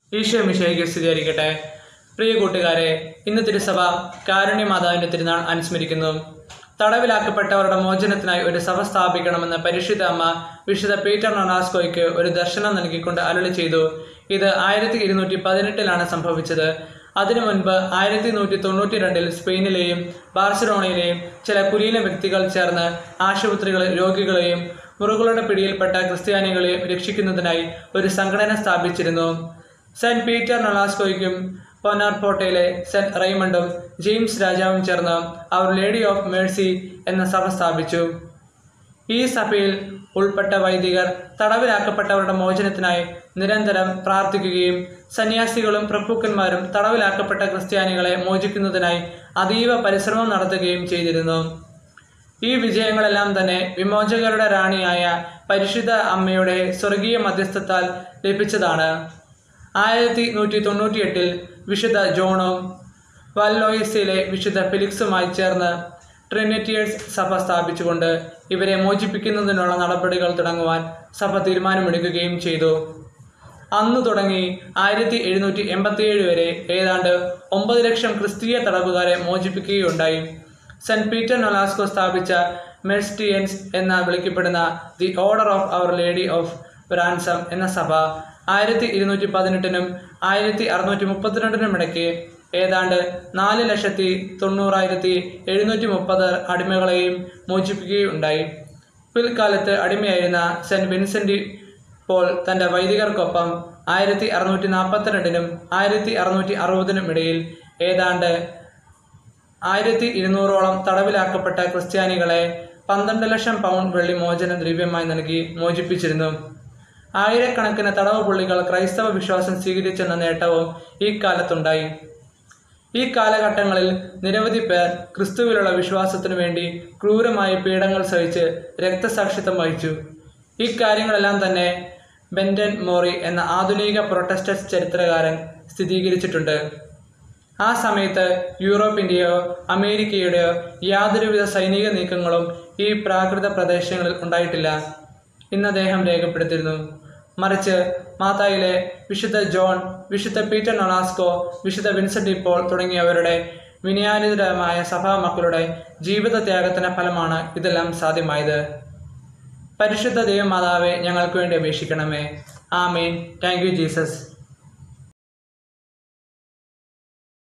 ഈശോ മിശേഖ് സ്ഥിരീകരിക്കട്ടെ പ്രിയ കൂട്ടുകാരെ ഇന്ന് തിരുസഭ കാരുണ്യമാതാവിന്റെ തിരുനാൾ അനുസ്മരിക്കുന്നു തടവിലാക്കപ്പെട്ടവരുടെ മോചനത്തിനായി ഒരു സഭ സ്ഥാപിക്കണമെന്ന് പരിശുദ്ധ അമ്മ വിശുദ്ധ പീറ്റർ നൊണാസ്കോയ്ക്ക് ഒരു ദർശനം നൽകിക്കൊണ്ട് അരുളി ചെയ്തു ഇത് ആയിരത്തി ഇരുന്നൂറ്റി പതിനെട്ടിലാണ് സംഭവിച്ചത് അതിനു മുൻപ് ആയിരത്തി നൂറ്റി തൊണ്ണൂറ്റി രണ്ടിൽ സ്പെയിനിലെയും ബാർസലോണയിലെയും ചില കുലീന വ്യക്തികൾ ചേർന്ന് ആശുപത്രികളിൽ രോഗികളെയും മുറികളുടെ പിടിയിൽപ്പെട്ട ക്രിസ്ത്യാനികളെയും രക്ഷിക്കുന്നതിനായി ഒരു സംഘടന സ്ഥാപിച്ചിരുന്നു സെന്റ് പീറ്റർ നൊളാസ്കോയ്ക്കും പൊന്നാർപോട്ടയിലെ സെന്റ് റൈമണ്ടും ജെയിംസ് രാജാവും ചേർന്ന് അവർ ലേഡി ഓഫ് മേഴ്സി എന്ന സഭ സ്ഥാപിച്ചു ഈ സഭയിൽ ഉൾപ്പെട്ട വൈദികർ തടവിലാക്കപ്പെട്ടവരുടെ മോചനത്തിനായി നിരന്തരം പ്രാർത്ഥിക്കുകയും സന്യാസികളും പ്രഭുക്കന്മാരും തടവിലാക്കപ്പെട്ട ക്രിസ്ത്യാനികളെ മോചിക്കുന്നതിനായി അതീവ പരിശ്രമം നടത്തുകയും ചെയ്തിരുന്നു ഈ വിജയങ്ങളെല്ലാം തന്നെ വിമോചകരുടെ റാണിയായ പരിശുദ്ധ അമ്മയുടെ സ്വർഗീയ മധ്യസ്ഥത്താൽ ലഭിച്ചതാണ് ആയിരത്തി നൂറ്റി തൊണ്ണൂറ്റിയെട്ടിൽ വിശുദ്ധ ജോണും വല്ലോയിസിലെ വിശുദ്ധ ഫിലിക്സുമായി ചേർന്ന് ട്രിനിറ്റിയേഴ്സ് സഭ സ്ഥാപിച്ചുകൊണ്ട് ഇവരെ മോചിപ്പിക്കുന്നതിനുള്ള നടപടികൾ തുടങ്ങുവാൻ സഭ തീരുമാനമെടുക്കുകയും ചെയ്തു അന്നു തുടങ്ങി ആയിരത്തി എഴുന്നൂറ്റി എൺപത്തിയേഴ് വരെ ഏതാണ്ട് ഒമ്പത് ലക്ഷം ക്രിസ്തീയ തടവുകാരെ മോചിപ്പിക്കുകയുണ്ടായി സെന്റ് പീറ്റർ നൊലാസ്കോ സ്ഥാപിച്ച മെർസ്റ്റിയൻസ് എന്ന വിളിക്കപ്പെടുന്ന the order of our lady of ransom എന്ന സഭ ആയിരത്തി ഇരുന്നൂറ്റി പതിനെട്ടിനും ആയിരത്തി അറുന്നൂറ്റി മുപ്പത്തിരണ്ടിനും ഇടയ്ക്ക് ഏതാണ്ട് നാല് ലക്ഷത്തി തൊണ്ണൂറായിരത്തി എഴുന്നൂറ്റി മുപ്പത് അടിമകളെയും മോചിപ്പിക്കുകയുണ്ടായി പിൽക്കാലത്ത് അടിമയായിരുന്ന സെന്റ് വിൻസെന്റ് പോൾ തന്റെ വൈദികർക്കൊപ്പം ആയിരത്തി അറുന്നൂറ്റി നാൽപ്പത്തിരണ്ടിനും ആയിരത്തി അറുന്നൂറ്റി അറുപതിനും ഇടയിൽ ഏതാണ്ട് ആയിരത്തി ഇരുന്നൂറോളം തടവിലാക്കപ്പെട്ട ക്രിസ്ത്യാനികളെ പന്ത്രണ്ട് ലക്ഷം പൗണ്ട് വെള്ളി മോചന ദ്രവ്യമായി നൽകി മോചിപ്പിച്ചിരുന്നു ആയിരക്കണക്കിന് തടവ് പുള്ളികൾ ക്രൈസ്തവ വിശ്വാസം സ്വീകരിച്ചെന്ന നേട്ടവും ഈ കാലത്തുണ്ടായി ഈ കാലഘട്ടങ്ങളിൽ നിരവധി പേർ ക്രിസ്തുവിലുള്ള വിശ്വാസത്തിനു വേണ്ടി ക്രൂരമായ പീഡങ്ങൾ സഹിച്ച് രക്തസാക്ഷിത്വം വഹിച്ചു ഈ കാര്യങ്ങളെല്ലാം തന്നെ ബെൻഡൻ മോറി എന്ന ആധുനിക പ്രൊട്ടസ്റ്റന്റ് ചരിത്രകാരൻ സ്ഥിരീകരിച്ചിട്ടുണ്ട് ആ സമയത്ത് യൂറോപ്പിന്റെയോ അമേരിക്കയുടെയോ യാതൊരുവിധ സൈനിക നീക്കങ്ങളും ഈ പ്രാകൃത പ്രദേശങ്ങളിൽ ഉണ്ടായിട്ടില്ല ഇന്ന് അദ്ദേഹം രേഖപ്പെടുത്തിയിരുന്നു മറിച്ച് മാതായിലെ വിശുദ്ധ ജോൺ വിശുദ്ധ പീറ്റർ നൊളാസ്കോ വിശുദ്ധ വിൻസെന്റ് ഇപ്പോൾ തുടങ്ങിയവരുടെ വിനയാനിതരമായ സഭാമക്കളുടെ ജീവിത ത്യാഗത്തിന്റെ ഫലമാണ് ഇതെല്ലാം സാധ്യമായത് പരിശുദ്ധ ദൈവമാതാവെ ഞങ്ങൾക്ക് വേണ്ടി അപേക്ഷിക്കണമേ ആമീൻ താങ്ക് യു ജീസസ്